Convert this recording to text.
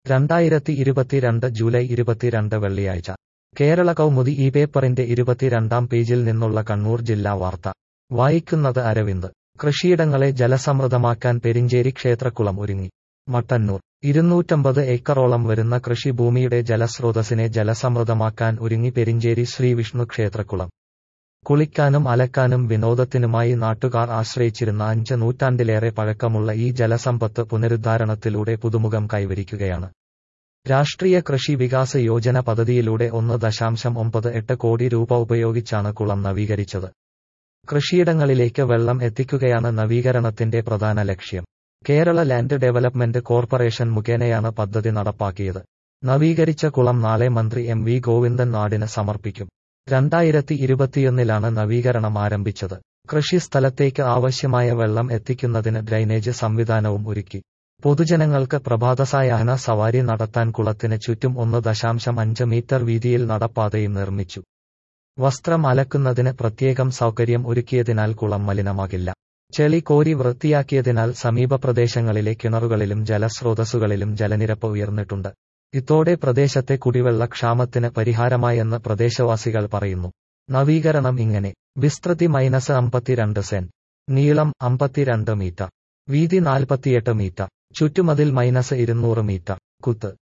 രണ്ടായിരത്തി ഇരുപത്തിരണ്ട് ജൂലൈ ഇരുപത്തിരണ്ട് വെള്ളിയാഴ്ച കേരള കൗമുദി ഈ പേപ്പറിന്റെ ഇരുപത്തിരണ്ടാം പേജിൽ നിന്നുള്ള കണ്ണൂർ ജില്ലാ വാർത്ത വായിക്കുന്നത് അരവിന്ദ് കൃഷിയിടങ്ങളെ ജലസമൃദ്ധമാക്കാൻ പെരിഞ്ചേരി ക്ഷേത്രക്കുളം ഒരുങ്ങി മട്ടന്നൂർ ഇരുന്നൂറ്റമ്പത് ഏക്കറോളം വരുന്ന കൃഷിഭൂമിയുടെ ജലസ്രോതസ്സിനെ ജലസമൃദ്ധമാക്കാൻ ഒരുങ്ങി പെരിഞ്ചേരി ശ്രീ വിഷ്ണു ക്ഷേത്രക്കുളം കുളിക്കാനും അലക്കാനും വിനോദത്തിനുമായി നാട്ടുകാർ ആശ്രയിച്ചിരുന്ന അഞ്ച് നൂറ്റാണ്ടിലേറെ പഴക്കമുള്ള ഈ ജലസമ്പത്ത് പുനരുദ്ധാരണത്തിലൂടെ പുതുമുഖം കൈവരിക്കുകയാണ് രാഷ്ട്രീയ കൃഷി വികാസ യോജന പദ്ധതിയിലൂടെ ഒന്ന് ദശാംശം ഒമ്പത് എട്ട് കോടി രൂപ ഉപയോഗിച്ചാണ് കുളം നവീകരിച്ചത് കൃഷിയിടങ്ങളിലേക്ക് വെള്ളം എത്തിക്കുകയാണ് നവീകരണത്തിന്റെ പ്രധാന ലക്ഷ്യം കേരള ലാൻഡ് ഡെവലപ്മെന്റ് കോർപ്പറേഷൻ മുഖേനയാണ് പദ്ധതി നടപ്പാക്കിയത് നവീകരിച്ച കുളം നാളെ മന്ത്രി എം വി ഗോവിന്ദൻ നാടിന് സമർപ്പിക്കും രണ്ടായിരത്തി ഇരുപത്തിയൊന്നിലാണ് നവീകരണം ആരംഭിച്ചത് കൃഷിസ്ഥലത്തേക്ക് ആവശ്യമായ വെള്ളം എത്തിക്കുന്നതിന് ഡ്രൈനേജ് സംവിധാനവും ഒരുക്കി പൊതുജനങ്ങൾക്ക് പ്രഭാതസായാഹ്ന സവാരി നടത്താൻ കുളത്തിന് ചുറ്റും ഒന്ന് ദശാംശം അഞ്ച് മീറ്റർ വീതിയിൽ നടപ്പാതയും നിർമ്മിച്ചു വസ്ത്രം അലക്കുന്നതിന് പ്രത്യേകം സൗകര്യം ഒരുക്കിയതിനാൽ കുളം മലിനമാകില്ല ചെളി കോരി വൃത്തിയാക്കിയതിനാൽ സമീപ പ്രദേശങ്ങളിലെ കിണറുകളിലും ജലസ്രോതസ്സുകളിലും ജലനിരപ്പ് ഉയർന്നിട്ടുണ്ട് ഇതോടെ പ്രദേശത്തെ കുടിവെള്ള ക്ഷാമത്തിന് പരിഹാരമായെന്ന് പ്രദേശവാസികൾ പറയുന്നു നവീകരണം ഇങ്ങനെ വിസ്തൃതി മൈനസ് അമ്പത്തിരണ്ട് സെൻ നീളം അമ്പത്തിരണ്ട് മീറ്റർ വീതി നാൽപ്പത്തിയെട്ട് മീറ്റർ ചുറ്റുമതിൽ മൈനസ് ഇരുന്നൂറ് മീറ്റർ കുത്ത്